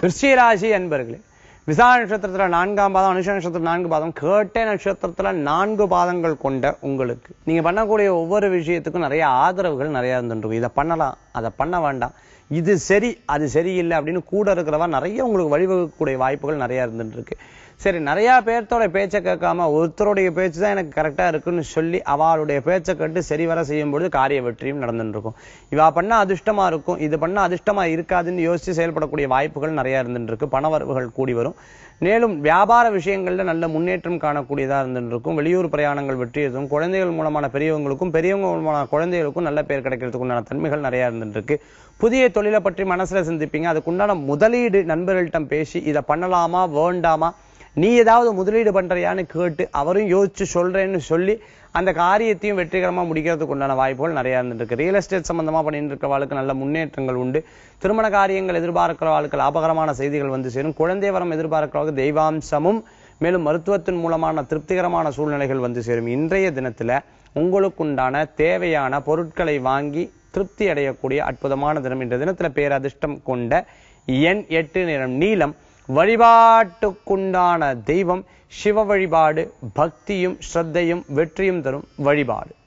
விருச்சிகராசி அன்பர்களே விசாக நட்சத்திரத்துல நான்காம் பாதம் அனுஷ நட்சத்திரம் நான்கு பாதம் கேட்டை நட்சத்திரத்துல நான்கு பாதங்கள் கொண்ட உங்களுக்கு நீங்க பண்ணக்கூடிய ஒவ்வொரு விஷயத்துக்கும் நிறைய ஆதரவுகள் நிறைய இருந்துருக்கும் இதை பண்ணலாம் அதை பண்ண வேண்டாம் இது சரி அது சரியில்லை அப்படின்னு கூட இருக்கிறவா நிறைய உங்களுக்கு வழிவகுக்கக்கூடிய வாய்ப்புகள் நிறைய இருந்துட்டு இருக்கு சரி நிறைய பேர்த்தோட பேச்சை கேட்காம ஒருத்தருடைய பேச்சு தான் எனக்கு கரெக்டா இருக்குன்னு சொல்லி அவளுடைய பேச்சை கேட்டு சரி வர செய்யும் பொழுது காரிய வெற்றியும் நடந்துட்டு இருக்கும் இவா பண்ணா அதிர்ஷ்டமா இருக்கும் இது பண்ணா அதிர்ஷ்டமா இருக்காதுன்னு யோசிச்சு செயல்படக்கூடிய வாய்ப்புகள் நிறைய இருந்துட்டு இருக்கு பணவரவுகள் கூடி வரும் மேலும் வியாபார விஷயங்கள்ல நல்ல முன்னேற்றம் காணக்கூடியதா இருந்துட்டு இருக்கும் வெளியூர் பிரயாணங்கள் வெற்றி எதுவும் குழந்தைகள் மூலமான பெரியவங்களுக்கும் பெரியவங்க மூலமான குழந்தைகளுக்கும் நல்ல பேர் கிடைக்கிறதுக்கு உண்டான தன்மைகள் நிறைய இருந்துட்டு இருக்கு புதிய தொழிலை பற்றி மனசுல சிந்திப்பீங்க அதுக்குண்டான முதலீடு நண்பர்கள்ட்ட பேசி இதை பண்ணலாமா வேண்டாமா நீ ஏதாவது முதலீடு பண்றியான்னு கேட்டு அவரும் யோசிச்சு சொல்றேன்னு சொல்லி அந்த காரியத்தையும் வெற்றிகரமா முடிக்கிறதுக்கு உண்டான வாய்ப்புகள் நிறைய இருந்துட்டு இருக்கு ரியல் எஸ்டேட் சம்பந்தமா பண்ணிட்டு இருக்கிறவாளுக்கு நல்ல முன்னேற்றங்கள் உண்டு திருமண காரியங்கள் எதிர்பார்க்கிறவாளுக்கு லாபகரமான செய்திகள் வந்து சேரும் குழந்தை வரம் எதிர்பார்க்கிறவங்க தெய்வாம்சமும் மேலும் மருத்துவத்தின் மூலமான திருப்திகரமான சூழ்நிலைகள் வந்து சேரும் இன்றைய தினத்துல உங்களுக்குண்டான தேவையான பொருட்களை வாங்கி திருப்தி அடையக்கூடிய அற்புதமான தினம் இன்றைய தினத்துல பேரதிர்ஷ்டம் கொண்ட எண் எட்டு நிறம் நீலம் வழிபாட்டுக்குண்டான தெய்வம் சிவ வழிபாடு பக்தியும் ஸ்ரத்தையும் வெற்றியும் தரும் வழிபாடு